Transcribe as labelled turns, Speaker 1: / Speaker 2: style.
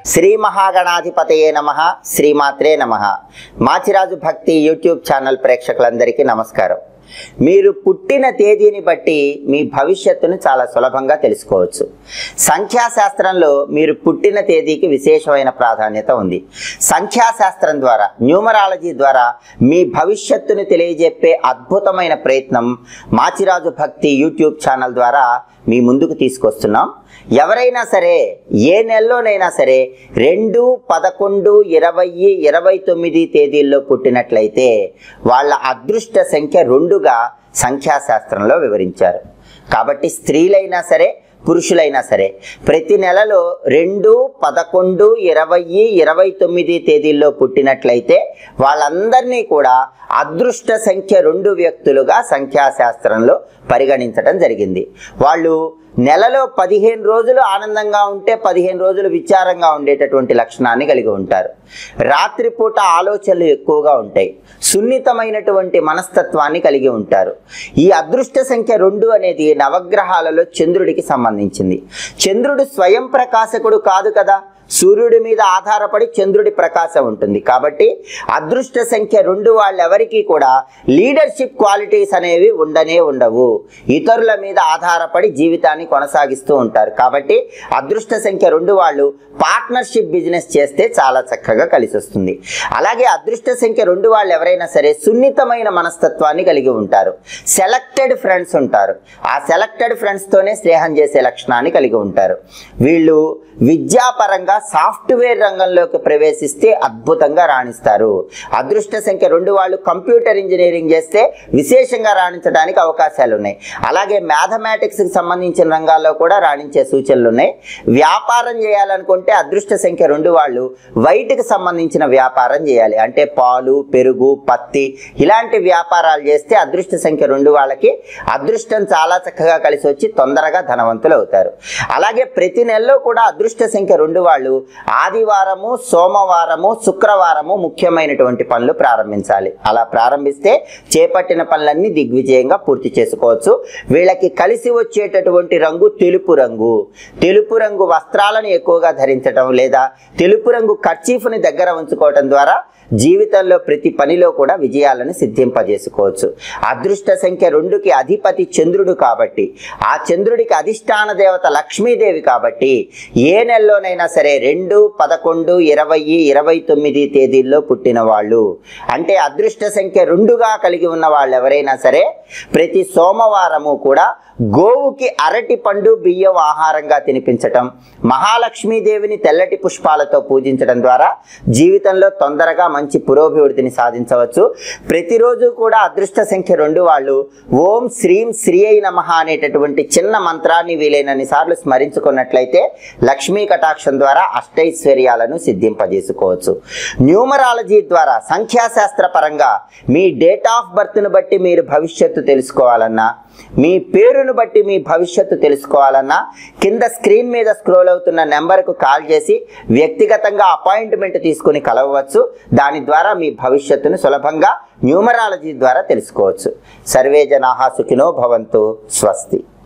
Speaker 1: శ్రీ మహాగణాధిపతయే నమ శ్రీమాత్రే నమ మాచిరాజు భక్తి యూట్యూబ్ ఛానల్ ప్రేక్షకులందరికీ నమస్కారం మీరు పుట్టిన తేదీని బట్టి మీ భవిష్యత్తును చాలా సులభంగా తెలుసుకోవచ్చు సంఖ్యాశాస్త్రంలో మీరు పుట్టిన తేదీకి విశేషమైన ప్రాధాన్యత ఉంది సంఖ్యాశాస్త్రం ద్వారా న్యూమరాలజీ ద్వారా మీ భవిష్యత్తును తెలియజెప్పే అద్భుతమైన ప్రయత్నం మాచిరాజు భక్తి యూట్యూబ్ ఛానల్ ద్వారా మీ ముందుకు తీసుకొస్తున్నాం ఎవరైనా సరే ఏ నెలలోనైనా సరే రెండు పదకొండు ఇరవై ఇరవై తొమ్మిది తేదీల్లో పుట్టినట్లయితే వాళ్ళ అదృష్ట సంఖ్య రెండుగా సంఖ్యాశాస్త్రంలో వివరించారు కాబట్టి స్త్రీలైనా సరే పురుషులైనా సరే ప్రతి నెలలో రెండు పదకొండు ఇరవై ఇరవై తొమ్మిది తేదీల్లో పుట్టినట్లయితే వాళ్ళందరినీ కూడా అదృష్ట సంఖ్య రెండు వ్యక్తులుగా సంఖ్యాశాస్త్రంలో పరిగణించడం జరిగింది వాళ్ళు నెలలో పదిహేను రోజులు ఆనందంగా ఉంటే పదిహేను రోజులు విచారంగా ఉండేటటువంటి లక్షణాన్ని కలిగి ఉంటారు రాత్రిపూట ఆలోచనలు ఎక్కువగా ఉంటాయి సున్నితమైనటువంటి మనస్తత్వాన్ని కలిగి ఉంటారు ఈ అదృష్ట సంఖ్య రెండు అనేది నవగ్రహాలలో చంద్రుడికి సంబంధించింది చంద్రుడు స్వయం ప్రకాశకుడు కాదు కదా సూర్యుడి మీద ఆధారపడి చంద్రుడి ప్రకాశం ఉంటుంది కాబట్టి అదృష్ట సంఖ్య రెండు వాళ్ళెవరికీ కూడా లీడర్షిప్ క్వాలిటీస్ అనేవి ఉండనే ఉండవు ఇతరుల మీద ఆధారపడి జీవితాన్ని కొనసాగిస్తూ ఉంటారు కాబట్టి అదృష్ట సంఖ్య రెండు వాళ్ళు పార్ట్నర్షిప్ బిజినెస్ చేస్తే చాలా చక్కగా కలిసి వస్తుంది అలాగే అదృష్ట సంఖ్య రెండు వాళ్ళు ఎవరైనా సరే సున్నితమైన మనస్తత్వాన్ని కలిగి ఉంటారు సెలెక్టెడ్ ఫ్రెండ్స్ ఉంటారు ఆ సెలెక్టెడ్ ఫ్రెండ్స్తోనే స్నేహం చేసే లక్షణాన్ని కలిగి ఉంటారు వీళ్ళు విద్యాపరంగా సాఫ్ట్వేర్ రంగంలోకి ప్రవేశిస్తే అద్భుతంగా రాణిస్తారు అదృష్ట సంఖ్య రెండు వాళ్ళు కంప్యూటర్ ఇంజనీరింగ్ చేస్తే విశేషంగా రాణించడానికి అవకాశాలు ఉన్నాయి అలాగే మ్యాథమెటిక్స్కి సంబంధించిన రంగాల్లో కూడా రాణించే సూచనలు ఉన్నాయి వ్యాపారం చేయాలనుకుంటే అదృష్ట సంఖ్య రెండు వాళ్ళు వైట్కి సంబంధించిన వ్యాపారం చేయాలి అంటే పాలు పెరుగు పత్తి ఇలాంటి వ్యాపారాలు చేస్తే అదృష్ట సంఖ్య రెండు వాళ్ళకి అదృష్టం చాలా చక్కగా కలిసి వచ్చి తొందరగా ధనవంతులు అవుతారు అలాగే ప్రతి నెలలో కూడా అదృష్ట సంఖ్య రెండు వాళ్ళు ఆదివారము సోమవారము శుక్రవారము ముఖ్యమైనటువంటి పనులు ప్రారంభించాలి అలా ప్రారంభిస్తే చేపట్టిన పనులన్నీ దిగ్విజయంగా పూర్తి చేసుకోవచ్చు వీళ్ళకి కలిసి వచ్చేటటువంటి రంగు తెలుపు రంగు తెలుపు రంగు వస్త్రాలను ఎక్కువగా ధరించడం లేదా తెలుపు రంగు కర్చీఫ్ని దగ్గర ఉంచుకోవటం ద్వారా జీవితంలో ప్రతి పనిలో కూడా విజయాలను సిద్ధింపజేసుకోవచ్చు అదృష్ట సంఖ్య రెండుకి అధిపతి చంద్రుడు కాబట్టి ఆ చంద్రుడికి అధిష్టాన దేవత లక్ష్మీదేవి కాబట్టి ఏ నెలలోనైనా సరే రెండు పదకొండు ఇరవై ఇరవై తొమ్మిది తేదీల్లో పుట్టిన వాళ్ళు అంటే అదృష్ట సంఖ్య రెండుగా కలిగి ఉన్న వాళ్ళు ఎవరైనా సరే ప్రతి సోమవారము కూడా గోవుకి అరటి పండు బియ్యం ఆహారంగా తినిపించటం మహాలక్ష్మీదేవిని తెల్లటి పుష్పాలతో పూజించడం ద్వారా జీవితంలో తొందరగా మంచి పురోభివృద్ధిని సాధించవచ్చు ప్రతిరోజు కూడా అదృష్ట సంఖ్య రెండు వాళ్ళు ఓం శ్రీం శ్రీ అయి నమ అనేటటువంటి చిన్న మంత్రాన్ని వీలైనన్ని సార్లు స్మరించుకున్నట్లయితే లక్ష్మీ కటాక్షం ద్వారా అష్టైశ్వర్యాలను సిద్ధింపజేసుకోవచ్చు న్యూమరాలజీ ద్వారా సంఖ్యాశాస్త్ర పరంగా మీ డేట్ ఆఫ్ బర్త్ను బట్టి మీరు భవిష్యత్తు తెలుసుకోవాలన్నా మీ పేరును బట్టి మీ భవిష్యత్తు తెలుసుకోవాలన్నా కింద స్క్రీన్ మీద స్క్రోల్ అవుతున్న నెంబర్కు కాల్ చేసి వ్యక్తిగతంగా అపాయింట్మెంట్ తీసుకుని కలవవచ్చు దాని ద్వారా మీ భవిష్యత్తును సులభంగా న్యూమరాలజీ ద్వారా తెలుసుకోవచ్చు సర్వే జనాహా సుఖినో భవంతు స్వస్తి